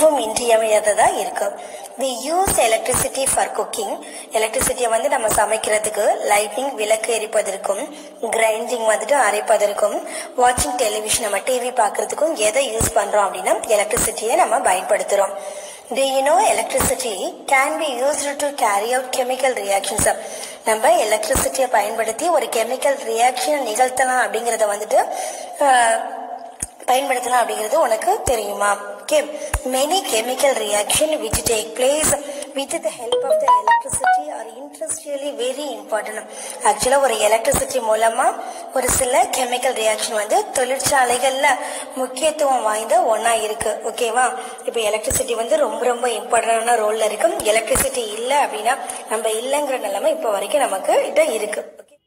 மிகவும் இன்றியமையாததா இருக்கு we use electricity for cooking எலக்ட்ரிசிட்டியை வந்து நம்ம சமைக்கிறதுக்கு லைட்டிங் விளக்கு எரிப்பதற்கும் கிரைண்டிங் வந்துட்டு அரைப்பதற்கும் வாட்சிங் டெலிவிஷன் நம்ம டிவி பார்க்கறதுக்கும் எதை யூஸ் பண்றோம் அப்படின்னா எலக்ட்ரிசிட்டியை நம்ம பயன்படுத்துறோம் Do you know electricity can be used to carry out chemical reactions? நம்ம எலக்ட்ரிசிட்டியை பயன்படுத்தி ஒரு கெமிக்கல் ரியாக்ஷன் நிகழ்த்தலாம் அப்படிங்கறத வந்துட்டு ஆஹ், பயன்படுத்தலாம் அப்படிங்கிறது உனக்கு தெரியுமா okay many chemical reaction which take place with the help of the electricity are interestingly very important ஆக்சுவலாக ஒரு எலக்ட்ரிசிட்டி மூலமா ஒரு சில கெமிக்கல் ரியாக்ஷன் வந்து தொழிற்சாலைகள்ல முக்கியத்துவம் வாய்ந்த ஒன்றா இருக்கு ஓகேவா இப்போ எலக்ட்ரிசிட்டி வந்து ரொம்ப ரொம்ப இம்பார்ட்டன்டான ரோல்ல இருக்கு எலக்ட்ரிசிட்டி இல்லை அப்படின்னா நம்ம இல்லைங்கிற நிலைமை இப்போ வரைக்கும் நமக்கு கிட்ட இருக்கு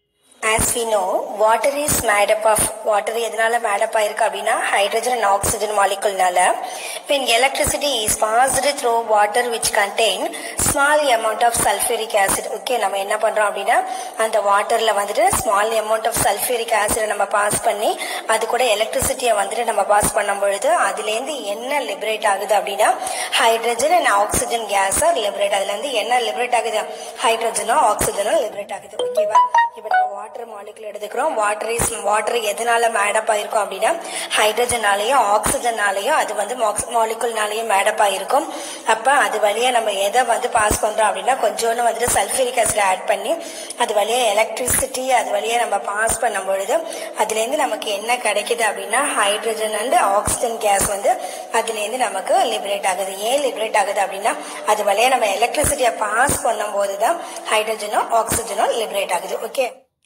As we know, water is made up of water எதனால made up ஆயிருக்கு அப்படின்னா hydrogen and oxygen moleculeனால when electricity is passed through water which contain small amount of sulfuric acid okay நம்ம என்ன பண்றோம் அப்படின்னா அந்த வாட்டர்ல வந்துட்டு small amount of sulfuric acid நம்ம பாஸ் பண்ணி அது கூட எலக்ட்ரிசிட்டியை வந்துட்டு நம்ம பாஸ் பண்ணும் பொழுது அதுலேருந்து என்ன லிபரேட் ஆகுது அப்படின்னா hydrogen and oxygen gas liberate அதுல இருந்து என்ன லிபரேட் ஆகுது ஹைட்ரஜனும் ஆக்சிஜனும் லிபரேட் ஆகுது ஓகேவா இப்போ நம்ம வாட்டர் மாலிகுல் எடுத்துக்கிறோம் வாட்டர் இஸ் வாட்டர் எதனால மேடப் ஆயிருக்கும் அப்படின்னா ஹைட்ரஜனாலையும் ஆக்சிஜனாலையும் அது வந்து மாலிகுல்னாலையும் மேடப் ஆயிருக்கும் அப்போ அது வழியா நம்ம எதை வந்து பாஸ் பண்றோம் அப்படின்னா கொஞ்சோண்டு வந்துட்டு சல்ஃபரிக் ஆசிட் ஆட் பண்ணி அது வழியா எலக்ட்ரிசிட்டி அது வழியா நம்ம பாஸ் பண்ணும் பொழுது அதுலேருந்து நமக்கு என்ன கிடைக்குது அப்படின்னா ஹைட்ரஜன் அண்ட் ஆக்சிஜன் கேஸ் வந்து அதுலேருந்து நமக்கு லிபரேட் ஆகுது ஏன் லிபரேட் ஆகுது அப்படின்னா அது வழியா நம்ம எலக்ட்ரிசிட்டியை பாஸ் பண்ணும்போது தான் ஹைட்ரஜனும் ஆக்சிஜனும் லிபரேட் ஆகுது okay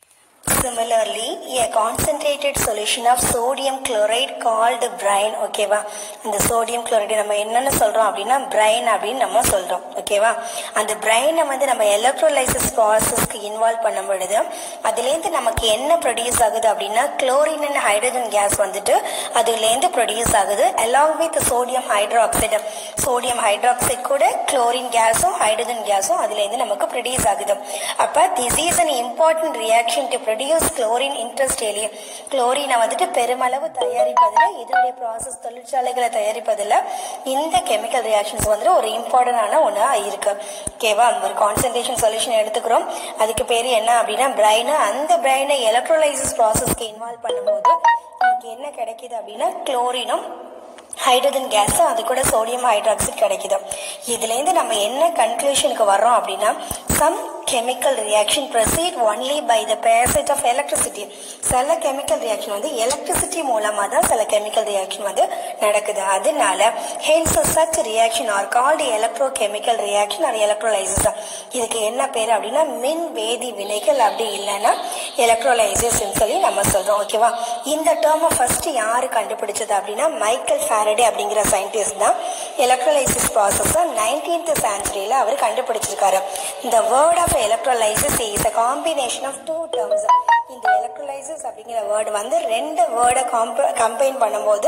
Similarly, a concentrated solution of sodium chloride called brine ஓகேவா இந்த சோடியம் குளோரைடு நம்ம என்னன்னு சொல்றோம் அப்படின்னா பிரைன் அப்படின்னு நம்ம சொல்றோம் ஓகேவா அந்த பிரைனை வந்து நம்ம எலக்ட்ரோலைசிஸ் ப்ராசஸ்க்கு இன்வால்வ் பண்ணும் பொழுது அதுலேருந்து நமக்கு என்ன ப்ரொடியூஸ் ஆகுது அப்படின்னா குளோரின் அண்ட் ஹைட்ரஜன் கேஸ் வந்துட்டு அதுலேருந்து ப்ரொடியூஸ் ஆகுது along with sodium hydroxide sodium hydroxide கூட குளோரின் கேஸும் ஹைட்ரஜன் கேஸும் அதுலேருந்து நமக்கு ப்ரொடியூஸ் ஆகுது அப்போ this is an important reaction to produce chlorine industrially குளோரினை வந்துட்டு பெருமளவு தயாரிப்பதில் இதனுடைய ப்ராசஸ் தொழிற்சாலைகளை தயாரிப்பதில் இந்த கெமிக்கல் ரியாக்ஷன்ஸ் வந்துட்டு ஒரு இம்பார்ட்டண்டான ஒன்றா இருக்கு ஓகேவா ஒரு கான்சன்ட்ரேஷன் சொல்யூஷன் எடுத்துக்கிறோம் அதுக்கு பேர் என்ன அப்படின்னா பிரைனு அந்த பிரைனை எலக்ட்ரோலைசிஸ் ப்ராசஸ்க்கு இன்வால்வ் பண்ணும்போது நமக்கு என்ன கிடைக்குது அப்படின்னா குளோரினும் ஹைட்ரஜன் கேஸ் அது கூட சோடியம் ஹைட்ராக்சைடு கிடைக்குது இதுலேருந்து நம்ம என்ன கன்க்ளூஷனுக்கு வர்றோம் அப்படின்னா some chemical reaction proceed only by the passage of electricity சில கெமிக்கல் ரியாக்ஷன் வந்து எலக்ட்ரிசிட்டி மூலமாக தான் சில கெமிக்கல் ரியாக்ஷன் வந்து நடக்குது அதனால hence such reaction are called electrochemical reaction or electrolysis இதுக்கு என்ன பேர் அப்படின்னா மின் வேதி வினைகள் அப்படி இல்லைன்னா எலக்ட்ரோலைசிஸ் சொல்லி நம்ம சொல்றோம் ஓகேவா இந்த டேர்மை ஃபர்ஸ்ட் யாரு கண்டுபிடிச்சது அப்படின்னா மைக்கேல் ஃபேரடே அப்படிங்கிற சயின்டிஸ்ட் தான் எலக்ட்ரோலைசிஸ் ப்ராசஸ் நைன்டீன்த் சென்ச்சுரியில் அவர் கண்டுபிடிச்சிருக்காரு இந்த word of electrolysis is a combination of two terms இந்த எலக்ட்ரோலைசிஸ் அப்படிங்கிற வேர்டு வந்து ரெண்டு வேர்டை கம்பைன் பண்ணும்போது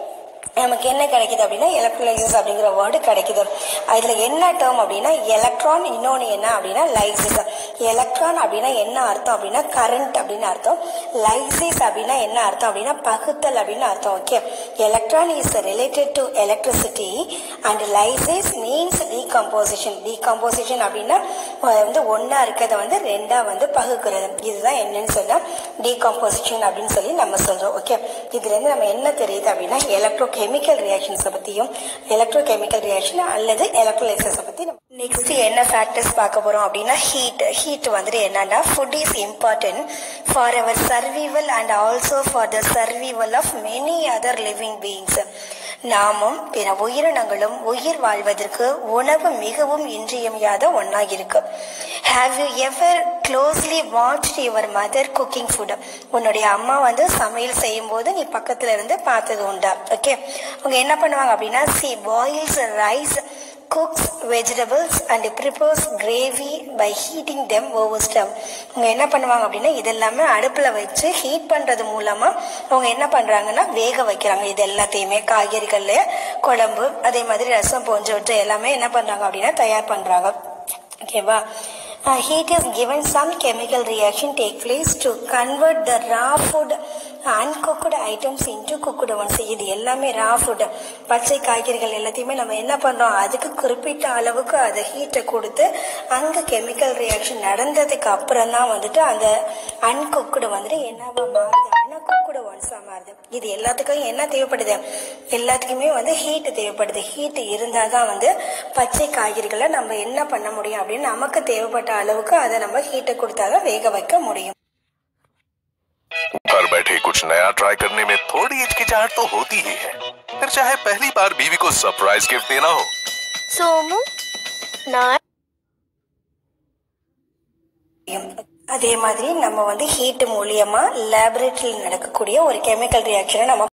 நமக்கு என்ன கிடைக்குது அப்படின்னா எலக்ட்ரோலைசிஸ் அப்படிங்கிற வேர்டு கிடைக்குது அதில் என்ன டேர்ம் அப்படின்னா எலக்ட்ரான் இன்னொன்று என்ன அப்படின்னா லைசிஸ் எலக்ட்ரான் அப்படின்னா என்ன அர்த்தம் அப்படின்னா கரண்ட் அப்படின்னு அர்த்தம் லைசிஸ் அப்படின்னா என்ன அர்த்தம் அப்படின்னா பகுத்தல் அப்படின்னு அர்த்தம் okay electron is related to electricity and lysis means decomposition decomposition அப்படின்னா அஹ் வந்து ஒன்றா இருக்கிறத வந்து ரெண்டாக வந்து பகுக்கிறது இதுதான் என்னன்னு சொன்னால் டீகம்போசிஷன் அப்படின்னு சொல்லி நம்ம சொல்கிறோம் ஓகே இதுலேருந்து நம்ம என்ன தெரியுது அப்படின்னா எலக்ட்ரோ கெமிக்கல் ரியாக்ஷன்ஸை பற்றியும் எலக்ட்ரோ கெமிக்கல் ரியாக்ஷன் அல்லது எலக்ட்ரோலைசஸை பற்றி நெக்ஸ்ட் என்ன ஃபேக்டர்ஸ் பார்க்க போகிறோம் அப்படின்னா ஹீட் ஹீட் வந்துட்டு என்னன்னா food is important for our survival and also for the survival of many other living beings நாமும் பிற உயிரினங்களும் உயிர் வாழ்வதற்கு உணவு மிகவும் இன்றியமையாத ஒன்றா இருக்கு have you ever closely watched your mother cooking food உன்னுடைய அம்மா வந்து சமையல் செய்யும் போது நீ பக்கத்துல இருந்து பார்த்தது உண்டா ஓகே அவங்க என்ன பண்ணுவாங்க அப்படின்னா she boils rice cooks vegetables and prepares gravy by heating them over stove அவங்க என்ன பண்ணுவாங்க அப்படின்னா இதெல்லாமே அடுப்பில் வச்சு ஹீட் பண்ணுறது மூலமாக அவங்க என்ன பண்ணுறாங்கன்னா வேக வைக்கிறாங்க இது எல்லாத்தையுமே காய்கறிகள் குழம்பு அதே மாதிரி ரசம் போன்றவற்றை எல்லாமே என்ன பண்ணுறாங்க அப்படின்னா தயார் பண்ணுறாங்க ஓகேவா uh, heat is given some chemical reaction take place to convert the raw food uncooked items into cooked ones இது எல்லாமே raw food பச்சை காய்கறிகள் எல்லாத்தையுமே நம்ம என்ன பண்றோம் அதுக்கு குறிப்பிட்ட அளவுக்கு அதை ஹீட்டை கொடுத்து அங்க கெமிக்கல் ரியாக்ஷன் நடந்ததுக்கு அப்புறம் தான் வந்துட்டு அந்த அன்குக்குடு வந்துட்டு என்னவா மாறுது அப்படின்னா குக்குடு ஒன்ஸா மாறுது இது எல்லாத்துக்கும் என்ன தேவைப்படுது எல்லாத்துக்குமே வந்து ஹீட் தேவைப்படுது ஹீட் இருந்தால் தான் வந்து பச்சை காய்கறிகளை நம்ம என்ன பண்ண முடியும் அப்படின்னு நமக்கு தேவைப்பட்ட அளவுக்கு அதை நம்ம ஹீட்டை கொடுத்தாதான் வேக வைக்க முடியும் घर बैठे कुछ नया ट्राई करने में थोड़ी हिचकिचाहट तो होती ही है फिर चाहे पहली बार बीवी को सरप्राइज गिफ्ट देना हो சோமு நான் அதே மாதிரி நம்ம வந்து ஹீட் மூலியமா லேபரேட்டரியில் நடக்கக்கூடிய ஒரு கெமிக்கல் ரியாக்ஷனை நம்ம